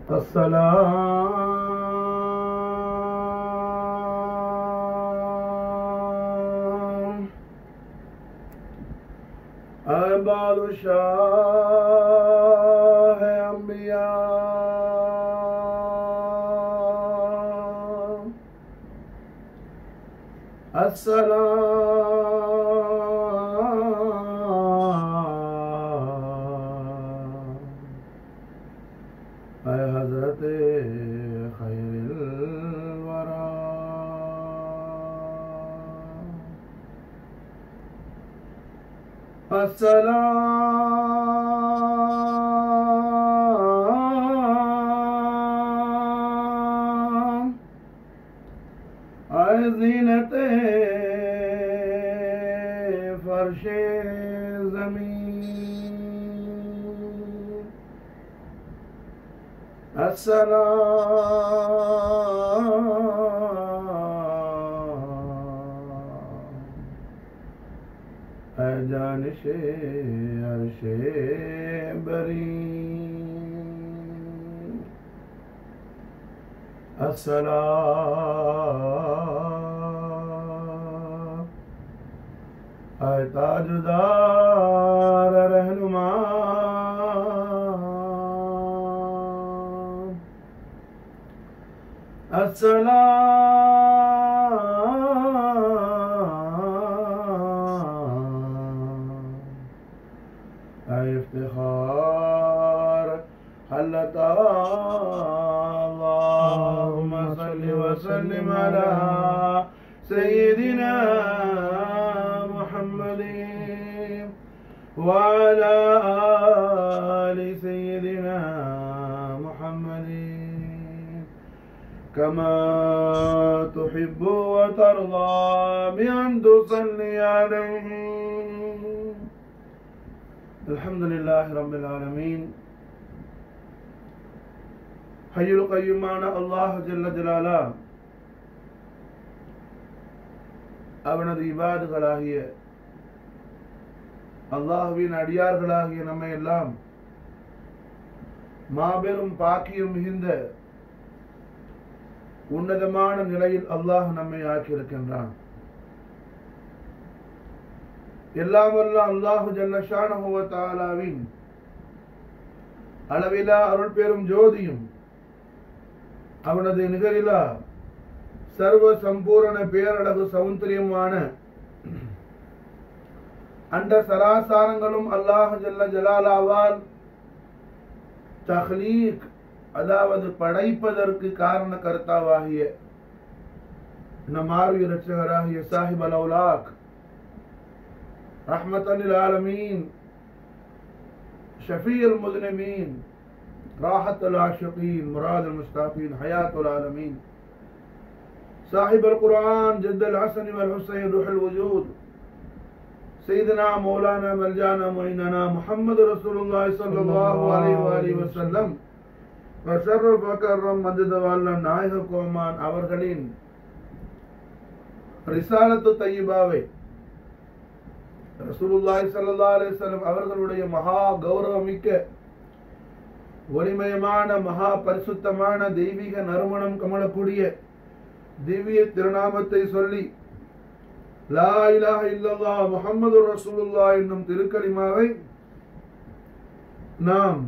السلام أبعد شاه أنبياء السلام اے حضرت خیر الورا السلام اے زینت فرش زمین السلام اے جانش عرش بری السلام اے تاجدار رہنما السلام اے افتخار حلت اللهم صل وسلم على سيدنا محمد وعلى آل سيدنا محمد كما تحب وترضى بأن تصلي عليه الحمد لله رب العالمين ஹையுல் கையுமான அல்லாஹ் ஜல்ல ஜலாலா அவனது இபாதுகளாகிய அல்லாஹுவின் அடியார்களாகிய நம்மை எல்லாம் மாபெரும் பாக்கியம் மிகுந்த உன்னதமான நிலையில் அல்லாஹ் நம்மை ஆக்கியிருக்கின்றான் எல்லாம் வல்ல அல்லாஹு ஜல்லஷானஹுவ தாலாவின் அளவிலா அருள் பெரும் ஜோதியும் அவனது நிகரிலா சர்வ சம்பூரண பேரழகு சௌந்தரியமான அண்ட சராசாரங்களும் அல்லாஹ் ஜல்ல ஜலாலாவால் தஹ்லீக் அதாவது படைப்பதற்கு காரண கர்த்தாவாகிய நம் ஆர்வி இரட்சகராகிய சாஹிப் அல் அவுலாக் ரஹ்மத்தல் ஆலமீன் ஷஃபி அல் முதுனமீன் راحة العاشقين مراد المستعفين حياة العالمين صاحب القرآن جد الحسن والحسين روح الوجود سيدنا مولانا ملجانا معيننا محمد رسول الله صلى الله عليه وآله وسلم وشرف وكرم மஜித வாழ்ல நாயக கோமான் அவர்களின் ரிசாலத்து தையிபாவை ரசூலுல்லாஹி ஸல்லல்லாஹு அலைஹி வஸல்லம் அவர்களுடைய மகா கௌரவமிக்க ஒளிமயமான மகா பரிசுத்தமான தெய்வீக நறுமணம் கமலக்கூடிய திவ்ய திருநாமத்தை சொல்லி லா இலாஹ இல்லல்லாஹ் முஹம்மது ரசூலுல்லாஹ் என்னும் திருக்கலிமாவை நாம்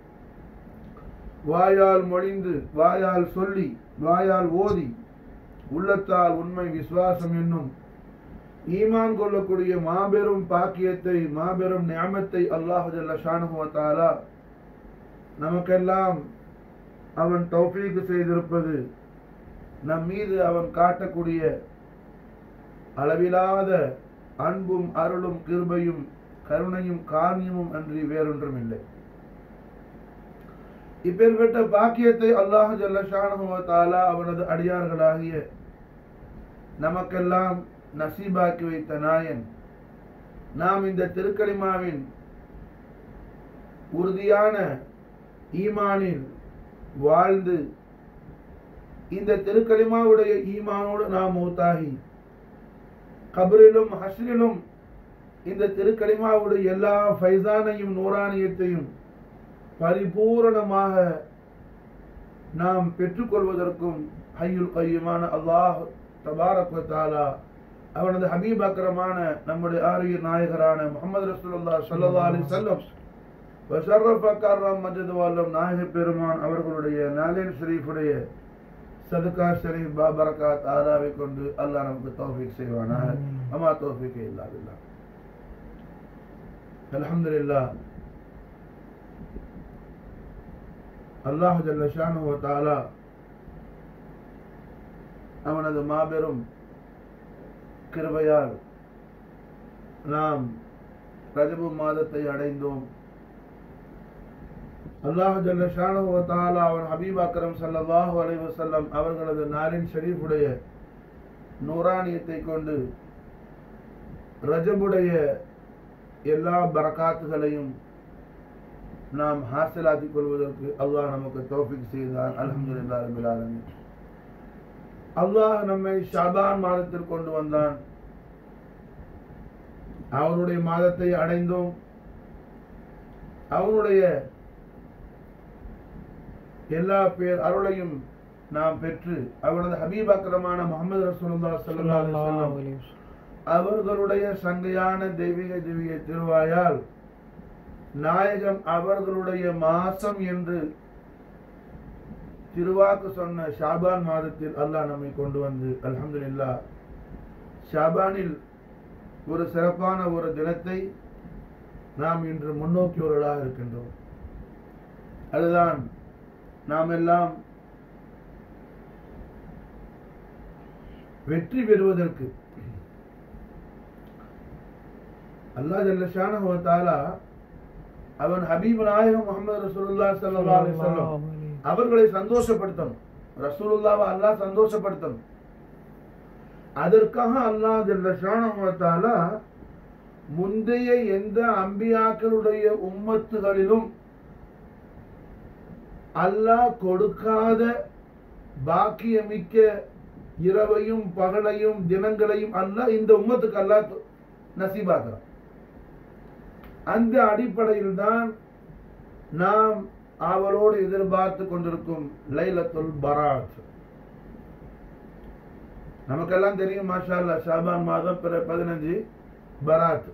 வாயால் மொழிந்து வாயால் சொல்லி வாயால் ஓதி உள்ளத்தால் உண்மை விசுவாசம் என்னும் ஈமான் கொள்ளக்கூடிய மாபெரும் பாக்கியத்தை மாபெரும் ஞாமத்தை அல்லாஹு ஜல்ல ஷானுவத்தாலா நமக்கெல்லாம் அவன் தௌஃபீக் செய்திருப்பது நம் மீது அவன் காட்டக்கூடிய அளவிலாத அன்பும் அருளும் கிருபையும் கருணையும் காரியமும் அன்றி வேறொன்றும் இல்லை இப்பேற்பட்ட பாக்கியத்தை அல்லாஹ் ஜல்லஷானுவத்தாலா அவனது அடியார்களாகிய நமக்கெல்லாம் நசீபாக்கி வைத்த நாயன் நாம் இந்த திருக்கலிமாவின் உறுதியான ஈமானில் வாழ்ந்து இந்த திருக்கலிமாவுடைய ஈமானோடு நாம் மூத்தாகி கபரிலும் ஹஸ்ரிலும் இந்த திருக்கலிமாவுடைய எல்லா ஃபைசானையும் நூறானியத்தையும் பரிபூரணமாக நாம் பெற்றுக்கொள்வதற்கும் ஹையுல் கையுமான அல்லாஹ் தபாரக் தாலா அவனது ஹபீப் அக்கரமான நம்முடைய ஆரியர் நாயகரான முகமது ரசூலுல்லாஹ் ஸல்லல்லாஹு அலைஹி வஸல்லம் வஷர்ரஃப கர்ரம் மஜித் வல்லம் நாயக பெருமான் அவர்களுடைய நாலின் ஷரீஃபுடைய சதுகா ஷரீஃப் பாபரகாத் ஆதாவை கொண்டு அல்லாஹ் நமக்கு தௌஃபீக் செய்வானாக அமா தௌஃபீக் இல்லா பில்லாஹ் அல்ஹம்துலில்லாஹ் அல்லாஹ் ஜல்ல ஷானுஹு வ தஆலா அவனது மாபெரும் கிருபையால் நாம் ரஜபு மாதத்தை அடைந்தோம் அல்லாஹ் ஜல்ல ஷானுஹு வ தஆலா அவன் ஹபீப் அக்ரம் ஸல்லல்லாஹு அலைஹி வஸல்லம் அவர்களது நாளின் ஷரீஃபுடைய நூரானியத்தை கொண்டு ரஜபுடைய எல்லா பரக்காத்துகளையும் நாம் ஹாசிலாக்கிக் கொள்வதற்கு அல்லாஹ் நமக்கு தௌஃபிக் செய்தான் அல்ஹம்துலில்லாஹ் ரபில் ஆலமீன் அல்லாஹ் நம்மை ஷாபான் மாதத்தில் கொண்டு வந்தான் அவனுடைய மாதத்தை அடைந்தோம் அவனுடைய எல்லா பேர் அருளையும் நாம் பெற்று அவனது ஹபீப் அக்ரமான முகமது ரசூலுல்லாஹ் ஸல்லல்லாஹு அலைஹி வஸல்லம் அவர்களுடைய சங்கையான தெய்வீக திவ்ய திருவாயால் நாயகம் அவர்களுடைய மாசம் என்று திருவாக்கு சொன்ன ஷாபான் மாதத்தில் அல்லாஹ் நம்மை கொண்டு வந்து அல்ஹம்துலில்லாஹ் ஷாபானில் ஒரு சிறப்பான ஒரு தினத்தை நாம் இன்று முன்னோக்கியவர்களாக இருக்கின்றோம் அதுதான் நாம் எல்லாம் வெற்றி பெறுவதற்கு அல்லாஹ் ஜல்ல ஷானஹு வ தஆலா அவன் ஹபீப் நாயகம் முகமது ரசூலுல்லாஹ் ஸல்லல்லாஹு அலைஹி வஸல்லம் அவர்களை சந்தோஷப்படுத்தணும் ரசூலுல்லாவை அல்லாஹ் சந்தோஷப்படுத்தணும் அதற்காக அல்லாஹ் ஜல்ல ஷானஹு வ தஆலா முந்தைய எந்த அம்பியாக்களுடைய உம்மத்துகளிலும் அல்லாஹ் கொடுக்காத பாக்கியமிக்க இரவையும் பகலையும் தினங்களையும் அல்லாஹ் இந்த உம்மத்துக்கு அல்லாஹ் நசீபாக்குறான் அந்த அடிப்படையில் தான் நாம் அவளோடு எதிர்பார்த்து கொண்டிருக்கும் லைலத்துல் பராத் நமக்கெல்லாம் தெரியும் மாஷா அல்லா ஷாபான் மாதம் பிற பதினஞ்சு பராத்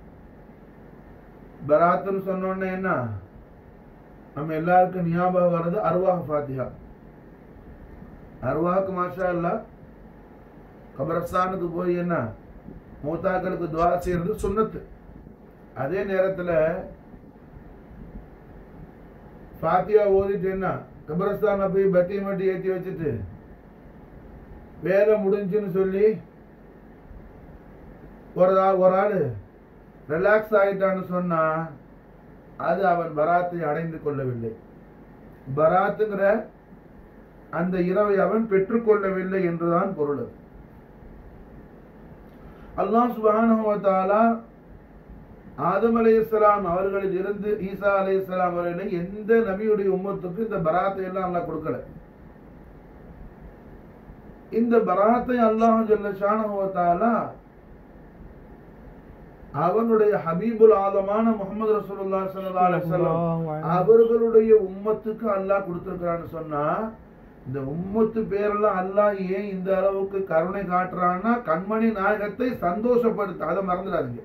பராத்துன்னு சொன்னோடனே என்ன நம்ம எல்லாருக்கும் ஞாபகம் வர்றது அருவாஹ் ஃபாத்திஹா அருவாக்கு மாஷா அல்லா கபரஸ்தானுக்கு போய் என்ன மூத்தாக்களுக்கு துவா செய்யறது சுண்ணத்து அதே நேரத்தில் ஃபாத்தியா ஓதிட்டு என்ன கபரஸ்தான போய் பத்தி மட்டி ஏற்றி வச்சுட்டு வேலை முடிஞ்சுன்னு சொல்லி ஒரு ஆள் ஒரு ஆள் ரிலாக்ஸ் ஆயிட்டான்னு சொன்னா அது அவன் பராத்தை அடைந்து கொள்ளவில்லை பராத்துங்கிற அந்த இரவை அவன் பெற்றுக்கொள்ளவில்லை என்றுதான் பொருள் அது அல்லாஹ் சுப்ஹானஹு வ தஆலா ஆதம் அலைஹிஸ்ஸலாம் அவர்களில் இருந்து ஈசா அலைஹிஸ்ஸலாம் அவர்களை எந்த நபியுடைய உம்மத்துக்கு இந்த பராத்தை எல்லாம் அல்லாஹ் கொடுக்கல இந்த பராத்தை அல்லாஹ் ஜல்ல ஷானஹு வ தஆலா அவனுடைய ஹபீபுல் ஆலமான முகமது ரசூலுல்லாஹி ஸல்லல்லாஹு அலைஹி வஸல்லம் அவர்களுடைய உம்மத்துக்கு அல்லாஹ் கொடுத்திருக்கிறான்னு சொன்னா இந்த உம்மத்து பேரெல்லாம் அல்லாஹ் ஏன் இந்த அளவுக்கு கருணை காட்டுறான்னா கண்மணி நாயகத்தை சந்தோஷப்படுத்த அதை மறந்துடாதீங்க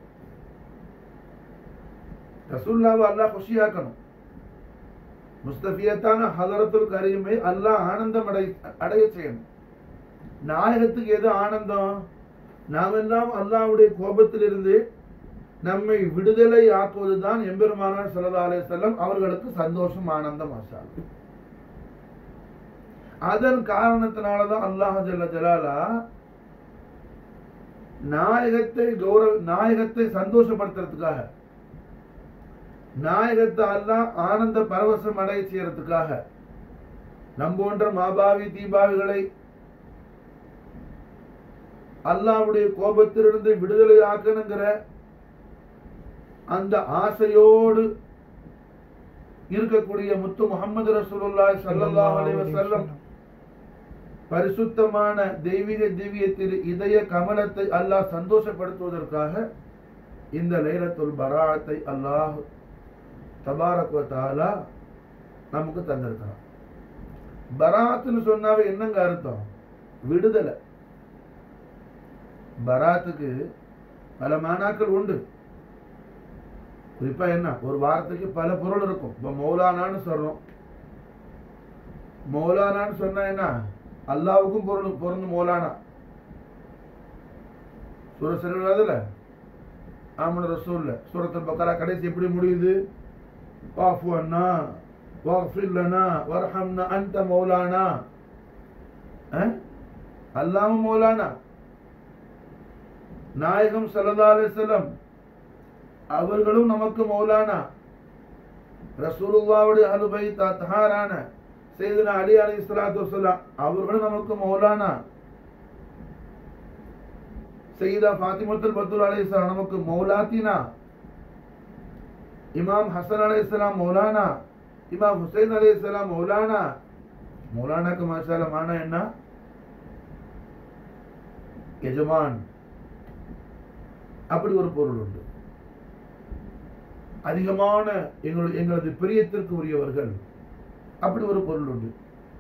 ரசூல்லாவை அல்லாஹ் குஷியாக்கணும் முஸ்தபியத்தான ஹதரத்துல் கரீமை அல்லாஹ் ஆனந்தம் அடை அடைய செய்யணும் நாயகத்துக்கு எது ஆனந்தம் நாமெல்லாம் அல்லாஹ்வுடைய கோபத்திலிருந்து நம்மை விடுதலை ஆக்குவதுதான் எம்பெருமானார் ஸல்லல்லாஹு அலைஹி வஸல்லம் அவர்களுக்கு சந்தோஷம் ஆனந்தம் ஆசா அதன் காரணத்தினாலதான் அல்லாஹ் ஜல்ல ஜலாலா நாயகத்தை கௌரவ நாயகத்தை சந்தோஷப்படுத்துறதுக்காக நாயகத்தை அல்லாஹ் ஆனந்த பரவசம் அடைய செய்யறதுக்காக நம் போன்ற மாபாவி தீபாவிகளை அல்லாஹ்வுடைய கோபத்திலிருந்து விடுதலை ஆக்கணுங்கிற அந்த ஆசையோடு இருக்கக்கூடிய முத்து முகமது ரசூலுல்லாஹி ஸல்லல்லாஹு அலைஹி வஸல்லம் பரிசுத்தமான தெய்வீக திவ்யத்தில் இதய கமலத்தை அல்லாஹ் சந்தோஷப்படுத்துவதற்காக இந்த லைலத்துல் பராத்தை அல்லாஹ் தபாரக் வ தஆலா நமக்கு தந்திருக்கிறான் பராத்துன்னு சொன்னாவே என்னங்க அர்த்தம் விடுதலை பராத்துக்கு பல மானாக்கள் உண்டு குறிப்பா என்ன ஒரு வார்த்தைக்கு பல பொருள் இருக்கும் இப்ப மௌலானான்னு சொல்றோம் மௌலானான்னு சொன்னா என்ன அல்லாவுக்கும் பொருள் பொருந்து மௌலானா சூர செல்வதுல ஆமன ரசூல்ல சூரத்துல் பக்கரா கடைசி எப்படி முடியுது வாஃபு அண்ணா வாஃபிர் லனா வர்ஹம்னா அன்த மௌலானா அஹ்? அல்லாஹ் மௌலானா நாயகம் ஸல்லல்லாஹு அலைஹி வஸல்லம் அவர்களும் நமக்கு மௌலானா ரசூலுல்லாவுடைய அலுபை தஹாரான செய்தனா அலி அலி இஸ்லாத்து வசலாம் அவர்களும் நமக்கு மௌலானா சையீதா ஃபாத்திமத்துல் பத்துல் அலி இஸ்லாம் நமக்கு மௌலாத்தினா இமாம் ஹசன் அலி இஸ்லாம் மௌலானா இமாம் ஹுசைன் அலி இஸ்லாம் மௌலானா மௌலானாக்கு மாஷால மானா என்ன எஜமான் அப்படி ஒரு பொருள் உண்டு அதிகமான எங்களது எங்களது பிரியத்திற்கு உரியவர்கள் அப்படி ஒரு பொருள் உண்டு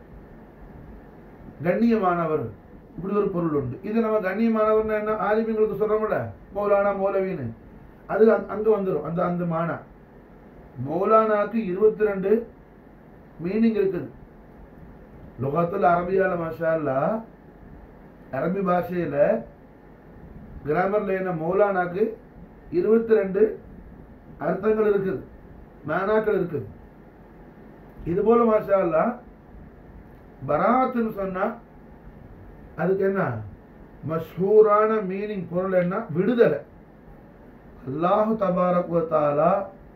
கண்ணியமானவர் இப்படி ஒரு பொருள் உண்டு இது நம்ம கண்ணியமானவர்னா என்ன ஆலிமிங்களுக்கு சொல்றோம்ல மௌலானா மௌலவின்னு அது அங்க- அங்க வந்துடும் அந்த அந்த மானா மௌலானாக்கு இருபத்தி ரெண்டு மீனிங் இருக்குது லுகத்துல் அரபியால மாஷா அல்லாஹ் அரபி பாஷையில கிராமர்ல என்ன மௌலானாக்கு இருபத்தி ரெண்டு அர்த்தங்கள் இருக்குது மேனாக்கள் இருக்குது இது போல மாஷா அல்லாஹ் பராத்துன்னு சொன்னா அதுக்கு என்ன மஷ்ஹூரான மீனிங் பொருள் என்ன விடுதலை அல்லாஹு தபாரக் வ தஆலா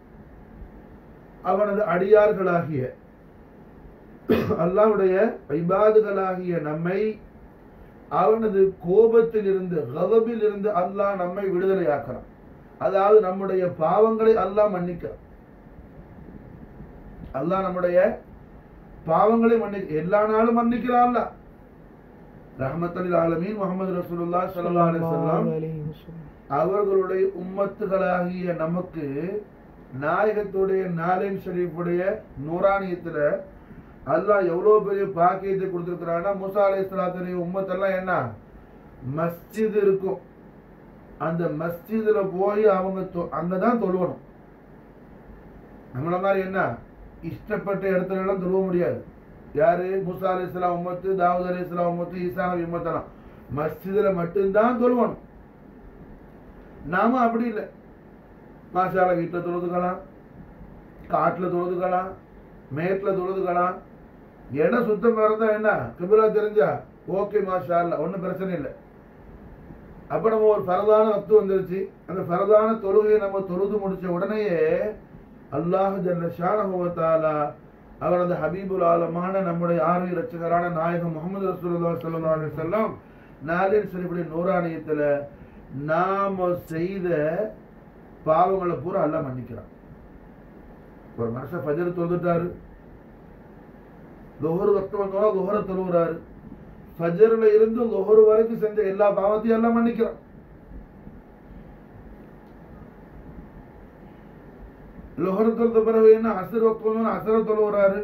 அவனது அடியார்களாகிய அல்லாஹ்வுடைய இபாதுகளாகிய நம்மை அவனது கோபத்தில் இருந்து கதபில் இருந்து அல்லாஹ் நம்மை விடுதலையாக்குறான் அதாவது நம்முடைய பாவங்களை அல்லாஹ் மன்னிக்கிறான் அல்லாஹ் நம்முடைய பாவங்களை மன்னிக்க எல்லா நாளும் மன்னிக்கிறான் அல்லாஹ் ரஹமத்தலில் ஆலமீன் முகமது ரசூலுல்லாஹ் ஸல்லல்லாஹு அலைஹி வஸல்லம் அவர்களுடைய உம்மத்துகளாகிய நமக்கு நாயகத்துடைய நாலேன் ஷரீஃபுடைய நூறானியத்துல அல்லாஹ் எவ்வளவு பெரிய பாக்கியத்தை கொடுத்திருக்கிறான்னா மூசா அலை இஸ்லாத்துடைய உம்மத்தெல்லாம் என்ன மஸ்ஜித் இருக்கும் அந்த மஸ்ஜிதுல போய் அவங்க தொ- அங்கதான் தொழுவணும் நம்மள மாதிரி என்ன இஷ்டப்பட்ட இடத்துல எல்லாம் தொழுவ முடியாது யாரு மூசா அலை இஸ்லாம் உம்மத்து தாவூத் அலை இஸ்லாம் உம்மத்து ஈசா நபி உம்மத்தெல்லாம் மஸ்ஜிதுல மட்டும்தான் தொழுவணும் நாம அப்படி இல்லை மாஷால வீட்டில் தொழுதுக்கலாம் காட்டில் தொழுதுக்கலாம் மேட்டில் தொழுதுக்கலாம் இடம் சுத்தமாக இருந்தா என்ன கிபிலா தெரிஞ்சா ஓகே மாஷா இல்ல ஒன்றும் பிரச்சனை இல்லை அப்போ நம்ம ஒரு ஃபரதான வக்து வந்துருச்சு அந்த ஃபரதான தொழுகையை நம்ம தொழுது முடிச்ச உடனேயே அல்லாஹ் ஜல்ல ஷானஹுவத்தாலா அவரது ஹபீபுல் ஆலமான நம்முடைய ஆர்வி ரட்சகரான நாயகம் முகமது ரசூலுல்லாஹி ஸல்லல்லாஹு அலைஹி வஸல்லம் நாளின் சரிபடி நூறானியத்துல நாம செய்த பாவங்களை பூரா அல்லாஹ் மன்னிக்கிறான் ஒரு மனுஷன் ஃபஜர் தொழுதுட்டாரு லொஹர் வக்து வந்தோம்னா லொஹரை தொழுகிறாரு ஃபஜர்ல இருந்து லொஹர் வரைக்கும் செஞ்ச எல்லா பாவத்தையும் எல்லாம் மன்னிக்கிறான் லொஹர் தொழுத பிறகு என்ன அசர் வக்து வந்தோம்னா அசரை தொழுகிறாரு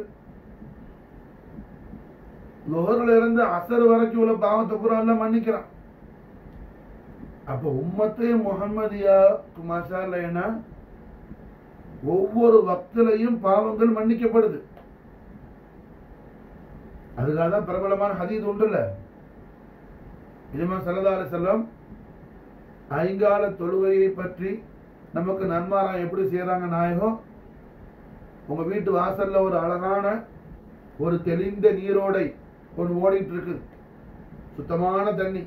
லொஹர்ல இருந்து அசர் வரைக்கும் உள்ள பாவத்தை பூரா எல்லாம் மன்னிக்கிறான் அப்ப உம்மத்தே முகம்மதியா மசாலா என்ன ஒவ்வொரு வக்திலையும் பாவங்கள் மன்னிக்கப்படுது அதுக்காக தான் பிரபலமான ஹதீத் உண்டுல்ல இதுமா சல்லதார செல்லம் ஐங்கால தொழுகையை பற்றி நமக்கு நன்மாராயம் எப்படி செய்யறாங்க நாயகம் உங்க வீட்டு வாசல்ல ஒரு அழகான ஒரு தெளிந்த நீரோடை ஒன்று ஓடிட்டு இருக்கு சுத்தமான தண்ணி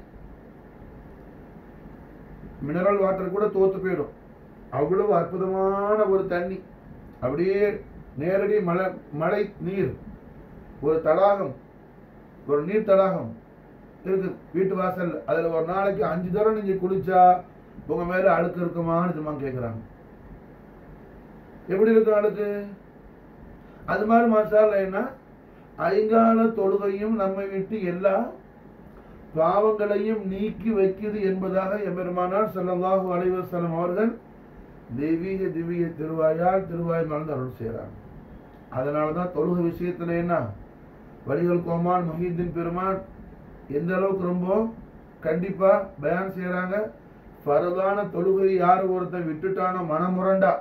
மினரல் வாட்டர் கூட தோத்து போயிடும் அவ்வளவு அற்புதமான ஒரு தண்ணி அப்படியே நேரடி மழை மழை நீர் ஒரு தடாகம் ஒரு நீர் தடாகம் இருக்கு வீட்டு வாசல்ல அதுல ஒரு நாளைக்கு அஞ்சு தடவை நீங்க குளிச்சா உங்க மேல அழுக்கு இருக்குமான்னு சும்மா கேக்குறாங்க எப்படி இருக்கும் அழுக்கு அது மாதிரி மாசால என்ன ஐங்கால தொழுகையும் நம்மை விட்டு எல்லா பாவங்களையும் நீக்கி வைக்குது என்பதாக எம்பெருமானார் ஸல்லல்லாஹு அலைஹி வஸல்லம் அவர்கள் தெய்வீக திவ்ய திருவாயால் திருவாய் மறந்து அருள் செய்கிறாங்க அதனால தான் தொழுகை விஷயத்துல என்ன வலிகள் கோமான் மொஹீதீன் பெருமான் எந்த அளவுக்கு ரொம்ப கண்டிப்பா பயான் செய்யறாங்க பரதான தொழுகை யார் ஒருத்தன் விட்டுட்டானோ மனமுரண்டா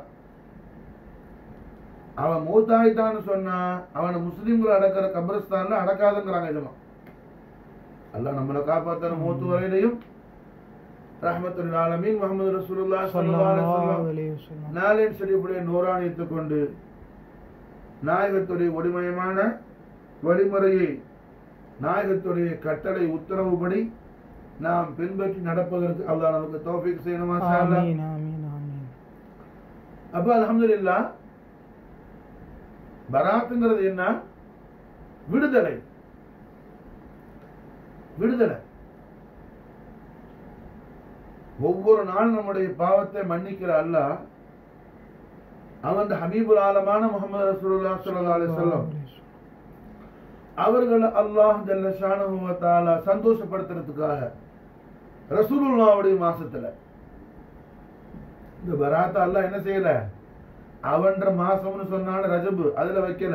அவன் மூத்தாயிட்டான்னு சொன்னா அவனை முஸ்லீம்கள் அடக்கிற கபிரஸ்தான்ல அடக்காதுங்கிறாங்க இதுமா அல்லாஹ் நம்மளை காப்பாத்தன மூத்து வரையிலையும் ரஹ்மத்துல் ஆலமீன் முகமது ரசூலுல்லாஹ் ஸல்லல்லாஹு அலைஹி வஸல்லம் அலைஹி வஸல்லம். நாளின் செடிப்புடைய நூறாணியத்துக் கொண்டு நாயகத்துடைய ஒளிமயமான வழிமுறையை நாயகத்துடைய கட்டளை உத்தரவுபடி நாம் பின்பற்றி நடப்பதற்கு அல்லாஹ் நமக்கு தௌஃபீக் செய்யணுமா இன்ஷா அல்லாஹ். ஆமீன் ஆமீன் ஆமீன் அப்ப அல்ஹம்துலில்லாஹ் பராத்துங்கிறது என்ன விடுதலை விடுதலை ஒவ்வொரு நாள் நம்முடைய பாவத்தை மன்னிக்கிற அல்லாஹ் அவன் ஹபீபுல் ஆலமான முகமது ரசூலுல்லாஹ் ஸல்லல்லாஹு அலைஹி வஸல்லம் அவர்களை அல்லாஹ் ஜல்ல ஷானஹு வ தஆலா சந்தோஷப்படுத்துறதுக்காக ரசூலுல்லாஹ்வுடைய மாசத்துல இந்த பராத்தா அல்லாஹ் என்ன செய்யல அவன்ற மாசம்னு சொன்னான ரஜபு அதுல வைக்கல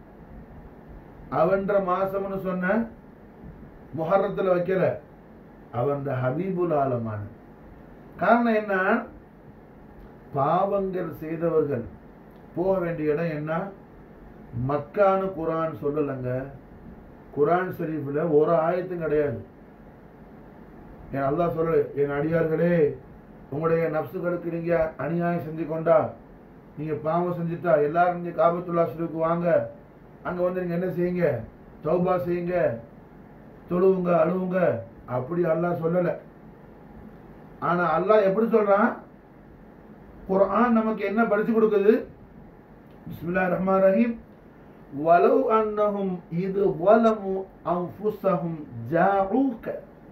அவன்ற மாசம்னு சொன்ன முஹர்ரத்துல வைக்கல அவன் ஹபீபுல் ஆலமான காரணம் என்ன பாவங்கள் செய்தவர்கள் போக வேண்டிய இடம் என்ன மக்கான்னு குரான் சொல்லலைங்க குரான் ஷரீஃப்ல ஒரு ஆயத்தும் கிடையாது என் அல்லாஹ் சொல்லு என் அடியார்களே உங்களுடைய நப்சுகளுக்கு நீங்க அநியாயம் செஞ்சு கொண்டா நீங்க பாவம் செஞ்சுட்டா எல்லாரும் நீங்க காபத்துல்லா ஷரீஃப்க்கு வாங்க அங்க வந்து நீங்க என்ன செய்யுங்க தௌபா செய்யுங்க தொழுவுங்க அழுவுங்க அப்படி அல்லாஹ் சொல்லல ஆனா அல்லாஹ் எப்படி சொல்றான் குர்ஆன் நமக்கு என்ன படிச்சு கொடுக்குது பிஸ்மில்லாஹிர் ரஹ்மானிர் ரஹீம் வலவ் அன்னஹும் இது வலமு அன்ஃபுஸஹும் ஜாஊக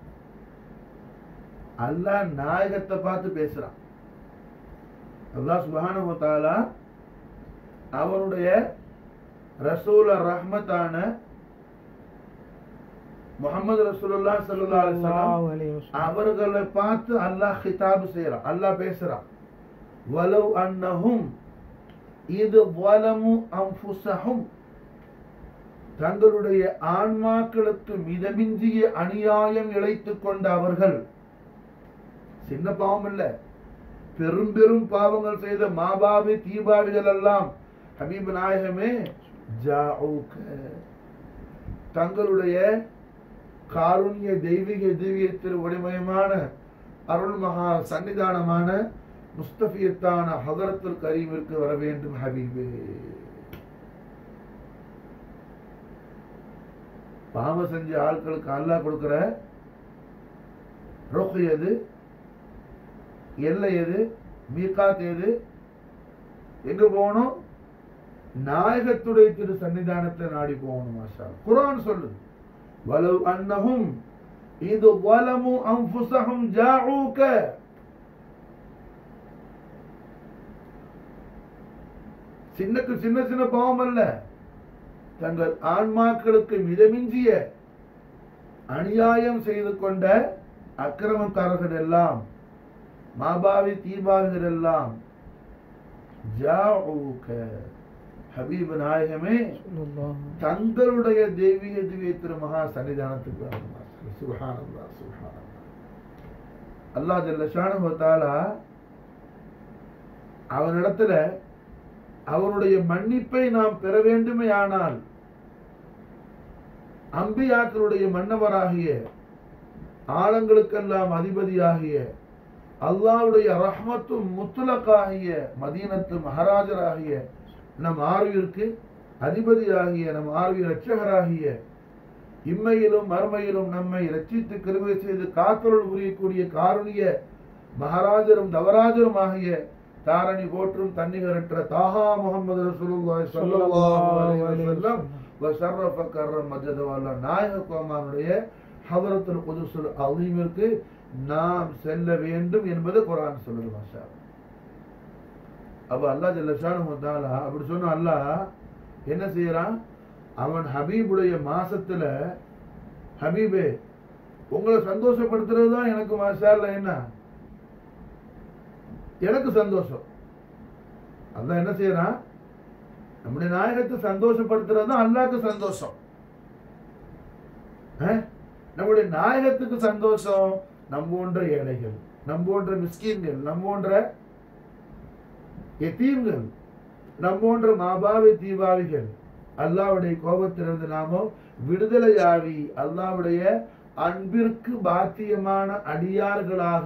அல்லாஹ் நாயகத்தை பார்த்து பேசுறான் அல்லாஹ் சுப்ஹானஹு வ தஆலா அவனுடைய ரசூல ரஹ்மத்தான முஹம்மது ரசூலுல்லாஹ் ஸல்லல்லாஹு அலைஹி வஸல்லம் ஸல்லல்லாஹு அலைஹி வஸல்லம். அவர்களை பார்த்து அல்லாஹ் கிதாப் செய்யறான் அல்லாஹ் பேசுறான் வலவ் அன்னஹும் இது வலமு அன்ஃபுஸஹும் தங்களுடைய ஆன்மாக்களுக்கு மிதமிஞ்சிய அநியாயம் இழைத்துக் கொண்ட அவர்கள் சின்ன பாவம் இல்ல பெரும் பெரும் பாவங்கள் செய்த மாபாவி தீபாவிகள் எல்லாம் ஹபீப் நாயகமே ஜாஊக தங்களுடைய காருண்ய தெய்வீக திவ்யத்திரு ஒளிமயமான அருள் மகா சன்னிதானமான முஸ்தபியத்தான ஹதரத்துல் கரீமிற்கு வர வேண்டும் ஹபீபே பாவம் செஞ்ச ஆட்களுக்கு அல்லாஹ் கொடுக்கிற ருக் எது எல்லை எது மீகாத் எது எங்க போகணும் நாயகத்துடைய திரு சன்னிதானத்தை நாடி போகணும் மாஷா அல்லாஹ். குர்ஆன் சொல்லுது வலவ் அன்னஹும் இது வலமு அன்ஃபுஸஹும் ஜாஊக சின்னக்கு சின்ன சின்ன பாவம் அல்ல தங்கள் ஆன்மாக்களுக்கு மிதமிஞ்சிய அநியாயம் செய்து கொண்ட அக்கிரமக்காரர்கள் எல்லாம் மாபாவி தீபாவிகள் எல்லாம் ஜாஊக ஹபீப் நாயகமே ஸல்லல்லாஹு தங்களுடைய தெய்வீக திவ்ய திரு மகா சன்னிதானத்துக்கு வரணும் சுபஹானல்லாஹ் சுபஹானல்லாஹ் அல்லாஹ் ஜல்ல ஷானஹு வ தஆலா அவனிடத்துல அவருடைய மன்னிப்பை நாம் பெற வேண்டுமே ஆனால் அம்பியாக்களுடைய மன்னவராகிய ஆழங்களுக்கெல்லாம் அதிபதியாகிய அல்லாஹ்வுடைய ரஹ்மத்தும் முத்துலக்காகிய மதீனத்து மகாராஜராகிய நம் ஆர்விற்கு அதிபதியாகிய நம் ஆர்வி இரட்சகராகிய இம்மையிலும் மறுமையிலும் நம்மை ரட்சித்து கிருபை செய்து காத்தருள் புரியக்கூடிய காருணிய மகாராஜரும் தவராஜரும் ஆகிய தாரணி போற்றும் தன்னிகரற்ற தாஹா முகமது ரசூலுல்லாஹி ஸல்லல்லாஹு அலைஹி வஸல்லம் வஸர்ரஃப கர்ரம் மஜதவல்ல நாயக கோமானுடைய ஹதரத்துல் குதுசுல் அலீமிற்கு நாம் செல்ல வேண்டும் என்பது குர்ஆன் சொல்லுது மாஷா அல்லாஹ். அப்ப அல்லாஹ் ஜல்ல ஷானுஹு தஆலா அப்படி சொன்ன அல்லாஹ் என்ன செய்யறான் அவன் ஹபீபுடைய மாசத்துல ஹபீபே உங்களை சந்தோஷப்படுத்துறது தான் எனக்கு மாஷால்ல என்ன எனக்கு சந்தோஷம் அல்லாஹ் என்ன செய்யறான் நம்முடைய நாயகத்தை சந்தோஷப்படுத்துறது தான் அல்லாஹ்க்கு சந்தோஷம் அஹ்? நம்முடைய நாயகத்துக்கு சந்தோஷம் நம்ம போன்ற ஏழைகள் நம்ம போன்ற மிஸ்கீன்கள் நம்ம போன்ற எத்தீம்கள் நம்ம போன்ற மாபாவி தீபாவிகள் அல்லாவுடைய கோபத்திலிருந்து நாம விடுதலையாவி அல்லாவுடைய அன்பிற்கு பாத்தியமான அடியார்களாக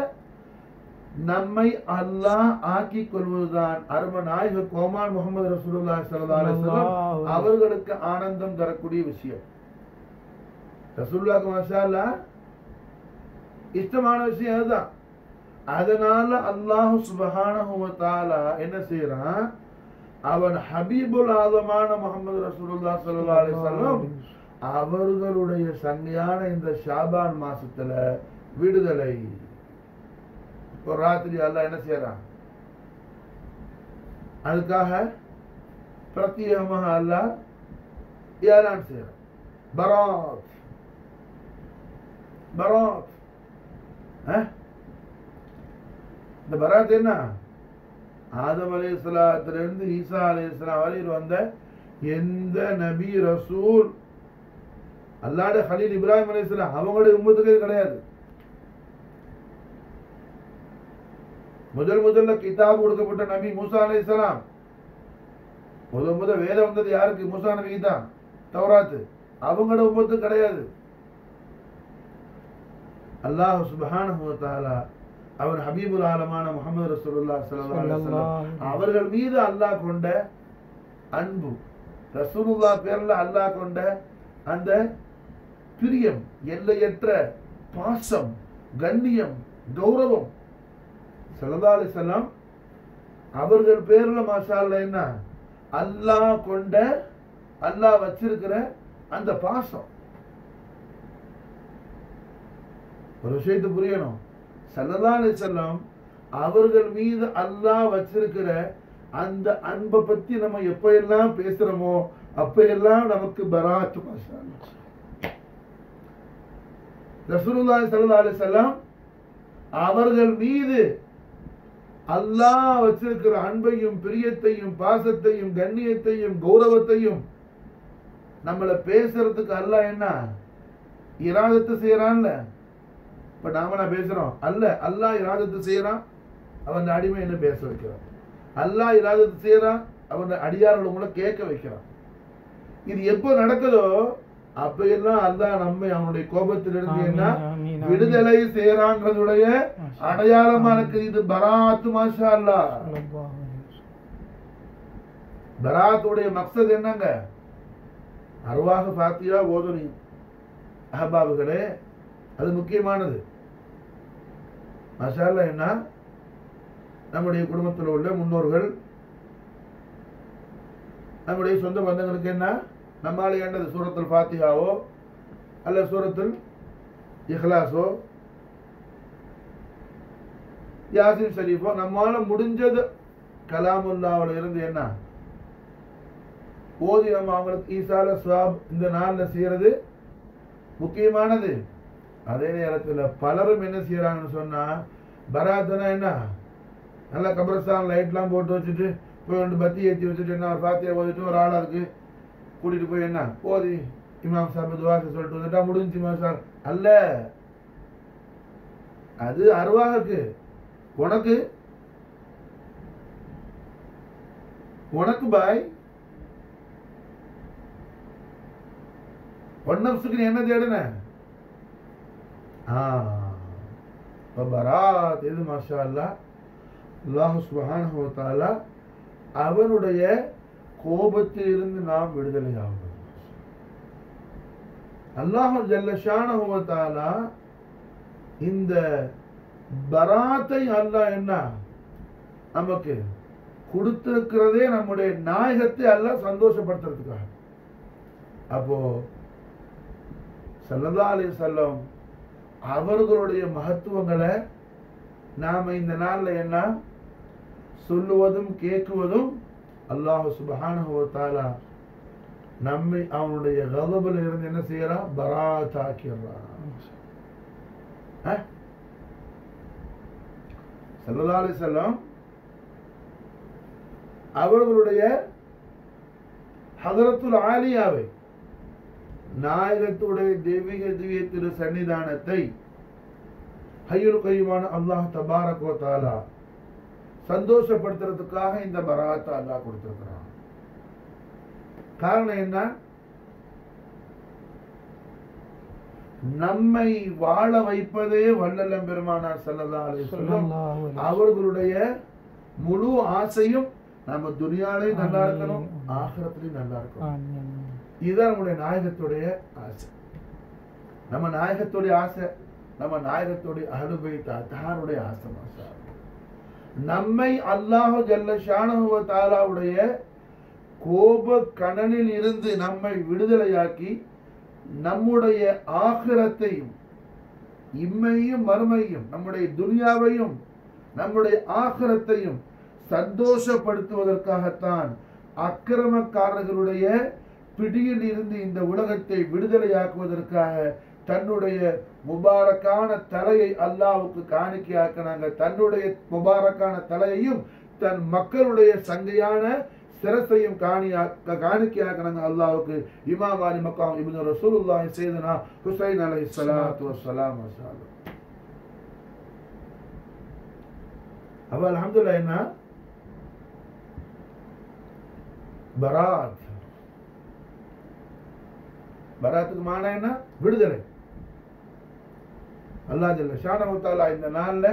நம்மை அல்லாஹ் ஆக்கிக் கொள்வதுதான் அரும நாயக கோமான் முகமது ரசூலுல்லாஹி ஸல்லல்லாஹு அலைஹி வஸல்லம் அல்லாஹ். அவர்களுக்கு ஆனந்தம் தரக்கூடிய விஷயம் ரசூலுல்லாஹி மாஷா அல்லாஹ் இஷ்டமான விஷயம் அதுதான் அதனால அல்லாஹ் சுபஹானஹு வ தஆலா என்ன செய்யறான் அவன் ஹபீபுல் ஆதமான முகமது ரசூலுல்லாஹி ஸல்லல்லாஹு அலைஹி வஸல்லம் அவர்களுடைய சங்கையான இந்த ஷாபான் மாசத்துல விடுதலை ஒரு ராத்திரி அல்லாஹ் என்ன செய்யறான் அதுக்காக பிரத்யேகமாக அல்லாஹ் ஏலான் செய்யறான் பராத் பராத் அஹ்? இந்த பராத் என்ன ஆதம் அலைஹிஸ்ஸலாத்திலிருந்து ஈசா அலைஹிஸ்ஸலாம் வரையில் வந்த எந்த நபி ரசூல் அல்லாட ஹலீல் இப்ராஹிம் அலைஹிஸ்ஸலாம் அவங்களுடைய உம்மத்துக்கு இது கிடையாது முதல் முதல்ல கிதாப் கொடுக்கப்பட்ட நபி மூசா அலைஹிஸ்ஸலாம் முதல் முதல் வேதம் வந்தது யாருக்கு மூசா நபிக்கு தான் தௌராத்து அவங்களோட உம்மத்து கிடையாது அல்லாஹ் சுப்ஹானஹு வ தஆலா அவர் ஹபீபுல் ஆலமான முஹம்மது ரசூலுல்லாஹ் ஸல்லல்லாஹு அலைஹி வஸல்லம் ஸல்லல்லாஹு அவர்கள் மீது அல்லாஹ் கொண்ட அன்பு ரசூலுல்லாஹ் பேர்ல அல்லாஹ் கொண்ட அந்த பிரியம் எல்லையற்ற பாசம் கண்ணியம் கௌரவம் ஸல்லல்லாஹு அலைஹி வஸல்லம் அவர்கள் பேர்ல மாஷா அல்லாஹ் என்ன அல்லாஹ் கொண்ட அல்லாஹ் வச்சிருக்கிற அந்த பாசம் ஒரு விஷயத்தை புரியணும் ஸல்லல்லாஹு அலைஹி வஸல்லம் அவர்கள் மீது அல்லாஹ் வச்சிருக்கிற அந்த அன்பை பத்தி நம்ம எப்ப எல்லாம் பேசுறோமோ அப்ப எல்லாம் நமக்கு பராத் மாஷா அல்லாஹ். ரசூலுல்லாஹி ஸல்லல்லாஹு அலைஹி வஸல்லம் அவர்கள் மீது அல்லாஹ் வச்சிருக்கிற அன்பையும் பிரியத்தையும் பாசத்தையும் கண்ணியத்தையும் கௌரவத்தையும் நம்மள பேசுறதுக்கு அல்லாஹ் என்ன இராதத்தை செய்யறான்ல இப்ப நாம நான் பேசுறோம் அல்ல அல்லாஹ் இராதத்தை செய்யறான் அவன் அடிமை என்ன பேச வைக்கிறான் அல்லாஹ் இராதத்தை செய்யறான் அவன் அடியார்கள் உங்களை கேட்க வைக்கிறான் இது எப்போ நடக்குதோ அப்ப எல்லாம் அல்லாஹ் நம்மை அவனுடைய கோபத்திலிருந்து என்ன ஆமீன், ஆமீன், ஆமீன். விடுதலை செய்யறாங்கிறதுடைய மாஷா அடையாளமா இருக்குது இது பராத்து மாஷா அல்லாஹ் ஸல்லல்லாஹு அலைஹி வஸல்லம். பராத்துடைய மக்சத் என்னங்க அருவாக பாத்தியா ஓதனி அஹபாபுகளே அது முக்கியமானது மசாலா என்ன நம்முடைய குடும்பத்தில் உள்ள முன்னோர்கள் நம்முடைய சொந்த பந்தங்களுக்கு என்ன நம்மால் ஏண்டது சூரத்துல் ஃபாத்திஹாவோ அல்ல சூரத்துல் இஹ்லாஸோ யாசின் ஷரீஃபோ நம்மால முடிஞ்சது கலாமுல்லாவில் இருந்து என்ன ஓதி நம்ம அவங்களுக்கு ஈசால ஸ்வாப் இந்த நாள்ல செய்யறது முக்கியமானது அதே நேரத்துல பலரும் என்ன செய்யறாங்கன்னு சொன்னா பராத்தனா என்ன நல்ல கபரஸ்தான் லைட்லாம் போட்டு வச்சுட்டு போய் ரெண்டு பத்தி ஏற்றி வச்சுட்டு என்ன ஒரு பாத்தியா ஓதிட்டு ஒரு ஆளா இருக்கு கூட்டிட்டு போய் என்ன ஓதி இமாம் சாஹிப் துவாசை சொல்லிட்டு வந்துட்டா முடிஞ்சு இமாம் சார் அல்ல அது அருவாகுக்கு உனக்கு உனக்கு பாய் ஒன்னப்சுக்கு நீ என்ன தேடுன ஆ இப்ப பராத் இது மாஷா அல்லா அல்லாஹ் சுப்ஹானஹு வ தஆலா அவனுடைய கோபத்தில் இருந்து நாம் விடுதலை ஆகும் அல்லாஹ் ஜல்ல ஷானஹு வ தஆலா இந்த பராத்தை அல்லாஹ் என்ன நமக்கு கொடுத்திருக்கிறதே நம்முடைய நாயகத்தை அல்லாஹ் சந்தோஷப்படுத்துறதுக்காக அப்போ சல்லல்லா அலைஹி வஸல்லம் அவர்களுடைய மகத்துவங்களை நாம இந்த நாள்ல என்ன சொல்லுவதும் கேட்குவதும் அல்லாஹ் சுப்ஹானஹு வ தஆலா நம்மை அவனுடைய கதபில் இருந்து என்ன செய்யறான் பராத் ஆக்கிறான் அஹ்? ஸல்லல்லாஹு அலைஹி வஸல்லம் அவர்களுடைய ஹதரத்துல் ஆலியாவை நாயகத்துடைய தெய்வீக திவ்ய திரு சன்னிதானத்தை ஹையுல் கையுமான அல்லாஹ் தபாரக் வ தஆலா சந்தோஷப்படுத்துறதுக்காக இந்த பராத்தை அல்லாஹ் கொடுத்திருக்கிறான் காரணம் என்ன நம்மை வாழ வைப்பதே வல்லலம் பெருமானார் ஸல்லல்லாஹு அலைஹி வஸல்லம் ஸல்லல்லாஹு அலைஹி வஸல்லம். அவர்களுடைய முழு ஆசையும் நம்ம துனியாலையும் நல்லா இருக்கணும் ஆமீன். ஆகிரத்திலையும் நல்லா இருக்கணும் ஆமீன். இதுதான் நம்முடைய நாயகத்துடைய ஆசை நம்ம நாயகத்துடைய ஆசை நம்ம நாயகத்துடைய அனுபவித்த அத்தாருடைய ஆசை மாஷா அல்லாஹ். நம்மை அல்லாஹு ஜல்ல ஷானஹுவ தாலாவுடைய கோப கணனில் இருந்து நம்மை விடுதலையாக்கி நம்முடைய ஆகிரத்தையும் இம்மையும் மறுமையும் நம்முடைய துனியாவையும் நம்முடைய ஆகிரத்தையும் சந்தோஷப்படுத்துவதற்காகத்தான் அக்கிரமக்காரர்களுடைய பிடியில் இருந்து இந்த உலகத்தை விடுதலையாக்குவதற்காக தன்னுடைய முபாரக்கான தலையை அல்லாவுக்கு காணிக்கையாக்கினாங்க தன்னுடைய முபாரக்கான தலையையும் தன் மக்களுடைய சங்கையான சிரசையும் காணியா காணிக்கையாக்கினாங்க அல்லாவுக்கு இமாம் அலி மக்காம் இப்னு ரசூலுல்லாஹி சையதுனா ஹுசைன் அலைஹி ஸலாத்து வஸ்ஸலாம் வஸலாம் அப்ப அல்ஹம்துலில்லாஹ் என்ன பராத் பராத்துக்கு மான என்ன விடுதலை அல்லாஹ் ஜல்ல ஷானஹு தஆலா இந்த நாள்ல